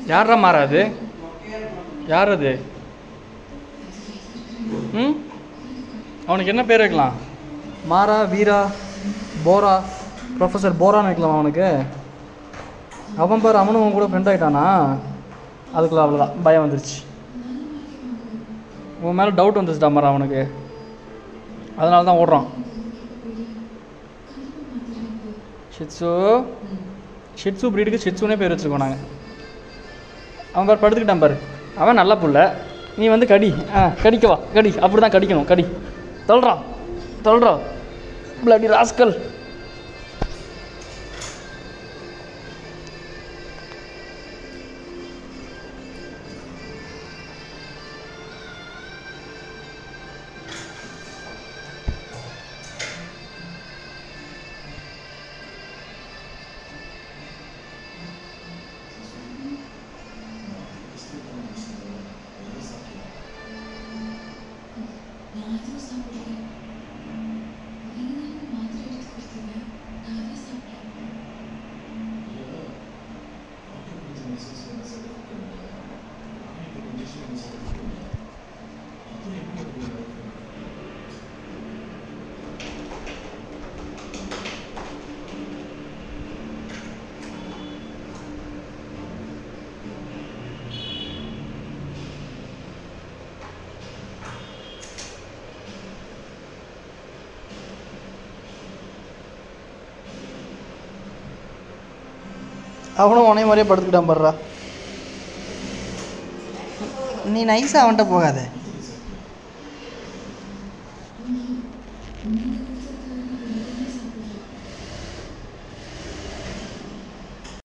யாரா மாறா அது யார் அது ம் அவனுக்கு என்ன பேர் வைக்கலாம் மாறா வீரா போரா ப்ரொஃபஸர் போரான்னு வைக்கலாம் அவனுக்கு அவன் பாரு அவனும் அவன் கூட ஃப்ரெண்ட் ஆகிட்டானா அதுக்குள்ள அவ்வளோதான் பயம் வந்துருச்சு உன் மேலே டவுட் வந்துச்சுடா மாறா அவனுக்கு அதனால தான் ஓடுறான் ஷிட்ஸு ஷிட்ஸு ப்ரீடுக்கு ஷிட்ஸுனே பேர் வச்சுருக்கோம் நாங்கள் அவன் பாரு படுத்துக்கிட்டான் பாரு அவன் நல்ல புள்ள நீ வந்து கடி ஆ கடிக்கவா கடி அப்படி தான் கடிக்கணும் கடி தொல்றா தொல்றா பிளடி ராஸ்கல் நான் எதுவும் சாப்பிடல நீங்க மாத்திரை எடுத்து கொடுத்தீங்க நான் அதை சாப்பிட்டேன் அவனும் உனைய மாதிரியே படுத்துக்கிட்டான் பாடுறா நீ நைஸாக அவன்கிட்ட போகாத